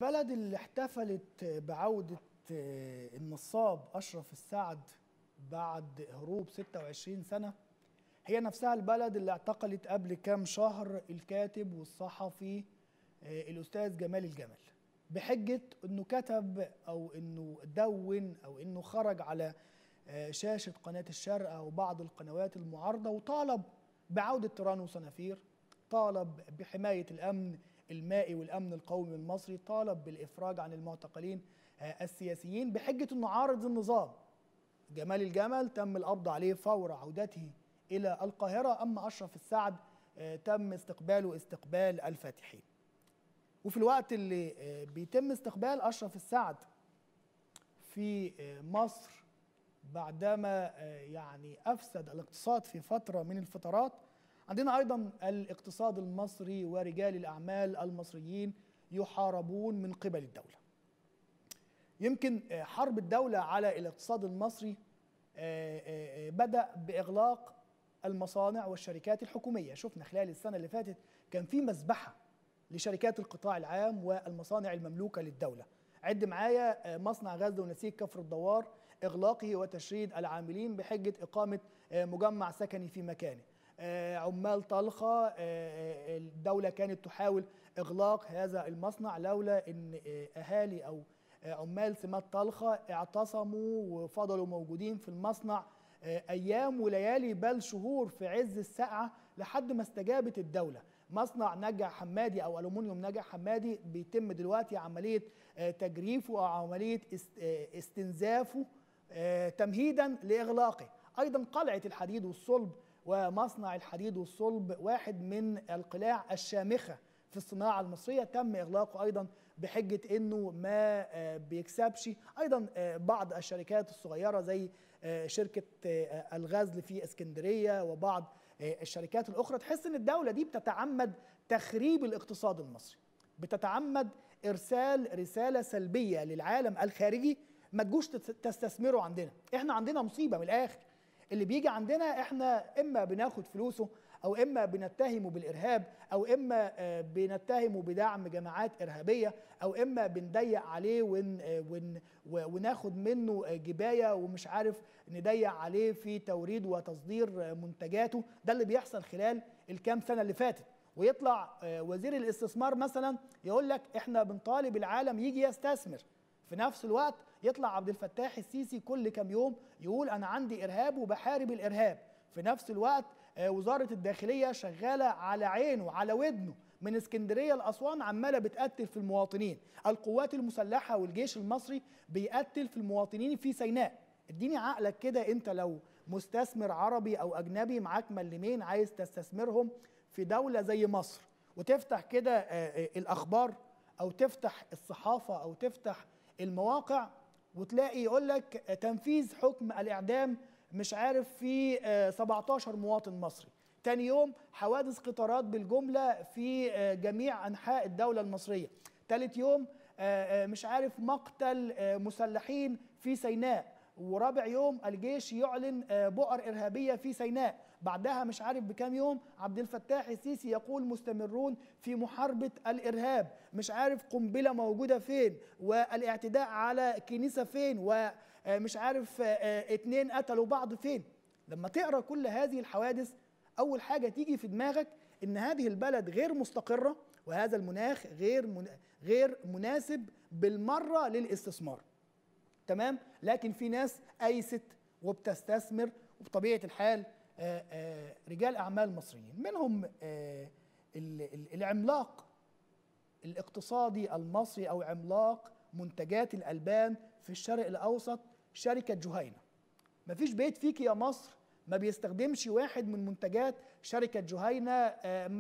البلد اللي احتفلت بعودة النصاب أشرف السعد بعد هروب 26 سنة هي نفسها البلد اللي اعتقلت قبل كام شهر الكاتب والصحفي الأستاذ جمال الجمل بحجة أنه كتب أو أنه دون أو أنه خرج على شاشة قناة الشرق أو بعض القنوات المعارضة وطالب بعودة تيران وصنافير طالب بحماية الأمن المائي والأمن القومي المصري طالب بالإفراج عن المعتقلين السياسيين بحجة أنه عارض النظام جمال الجمل تم القبض عليه فور عودته إلى القاهرة أما أشرف السعد تم استقباله استقبال الفاتحين وفي الوقت اللي بيتم استقبال أشرف السعد في مصر بعدما يعني أفسد الاقتصاد في فترة من الفترات عندنا أيضا الاقتصاد المصري ورجال الأعمال المصريين يحاربون من قبل الدولة يمكن حرب الدولة على الاقتصاد المصري بدأ بإغلاق المصانع والشركات الحكومية شفنا خلال السنة اللي فاتت كان في مذبحة لشركات القطاع العام والمصانع المملوكة للدولة عد معايا مصنع غزة ونسيج كفر الدوار إغلاقه وتشريد العاملين بحجة إقامة مجمع سكني في مكانه عمال طلخة الدولة كانت تحاول إغلاق هذا المصنع لولا أن أهالي أو عمال سمات طلخة اعتصموا وفضلوا موجودين في المصنع أيام وليالي بل شهور في عز السقعة لحد ما استجابت الدولة مصنع نجع حمادي أو ألومنيوم نجع حمادي بيتم دلوقتي عملية تجريفه أو عملية استنزافه تمهيدا لإغلاقه أيضا قلعة الحديد والصلب ومصنع الحديد والصلب واحد من القلاع الشامخة في الصناعة المصرية تم إغلاقه أيضا بحجة أنه ما بيكسبش أيضا بعض الشركات الصغيرة زي شركة الغزل في اسكندرية وبعض الشركات الأخرى تحس أن الدولة دي بتتعمد تخريب الاقتصاد المصري بتتعمد إرسال رسالة سلبية للعالم الخارجي ما تجوش تستثمروا عندنا احنا عندنا مصيبة من الآخر اللي بيجي عندنا احنا اما بناخد فلوسه او اما بنتهمه بالارهاب او اما بنتهمه بدعم جماعات ارهابيه او اما بنضيق عليه ون ون وناخد منه جبايه ومش عارف نضيق عليه في توريد وتصدير منتجاته ده اللي بيحصل خلال الكام سنه اللي فاتت ويطلع وزير الاستثمار مثلا يقول لك احنا بنطالب العالم يجي يستثمر في نفس الوقت يطلع عبد الفتاح السيسي كل كام يوم يقول انا عندي ارهاب وبحارب الارهاب في نفس الوقت وزاره الداخليه شغاله على عينه وعلى ودنه من اسكندريه لاسوان عماله بتقتل في المواطنين القوات المسلحه والجيش المصري بيقتل في المواطنين في سيناء اديني عقلك كده انت لو مستثمر عربي او اجنبي معاك ملمين عايز تستثمرهم في دوله زي مصر وتفتح كده الاخبار او تفتح الصحافه او تفتح المواقع وتلاقي يقول لك تنفيذ حكم الاعدام مش عارف في 17 مواطن مصري تاني يوم حوادث قطارات بالجملة في جميع أنحاء الدولة المصرية تالت يوم مش عارف مقتل مسلحين في سيناء ورابع يوم الجيش يعلن بؤر إرهابية في سيناء بعدها مش عارف بكام يوم عبد الفتاح السيسي يقول مستمرون في محاربة الإرهاب مش عارف قنبلة موجودة فين والاعتداء على كنيسة فين ومش عارف اتنين قتلوا بعض فين لما تقرأ كل هذه الحوادث أول حاجة تيجي في دماغك إن هذه البلد غير مستقرة وهذا المناخ غير من غير مناسب بالمرة للاستثمار تمام لكن في ناس أيست وبتستثمر وبطبيعة الحال آآ آآ رجال أعمال مصريين منهم العملاق الاقتصادي المصري أو عملاق منتجات الألبان في الشرق الأوسط شركة جهينة مفيش بيت فيك يا مصر ما بيستخدمش واحد من منتجات شركة جهينة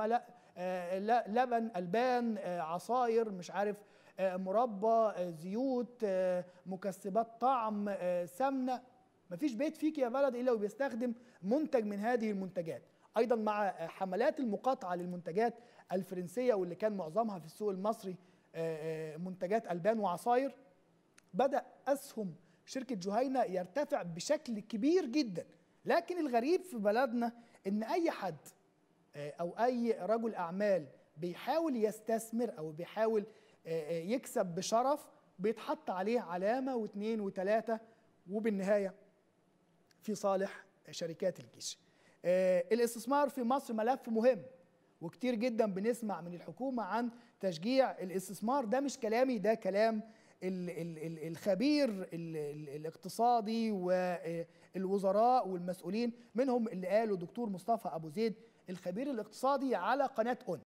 لبن ألبان عصاير مش عارف مربى زيوت مكسبات طعم سمنة مفيش بيت فيك يا بلد إلا وبيستخدم منتج من هذه المنتجات أيضا مع حملات المقاطعة للمنتجات الفرنسية واللي كان معظمها في السوق المصري منتجات ألبان وعصاير بدأ أسهم شركة جهينة يرتفع بشكل كبير جدا لكن الغريب في بلدنا إن أي حد أو أي رجل أعمال بيحاول يستثمر أو بيحاول يكسب بشرف بيتحط عليه علامة واثنين وثلاثة وبالنهاية في صالح شركات الجيش الاستثمار في مصر ملف مهم وكتير جدا بنسمع من الحكومة عن تشجيع الاستثمار ده مش كلامي ده كلام الخبير الاقتصادي والوزراء والمسؤولين منهم اللي قالوا دكتور مصطفى ابو زيد الخبير الاقتصادي على قناه اون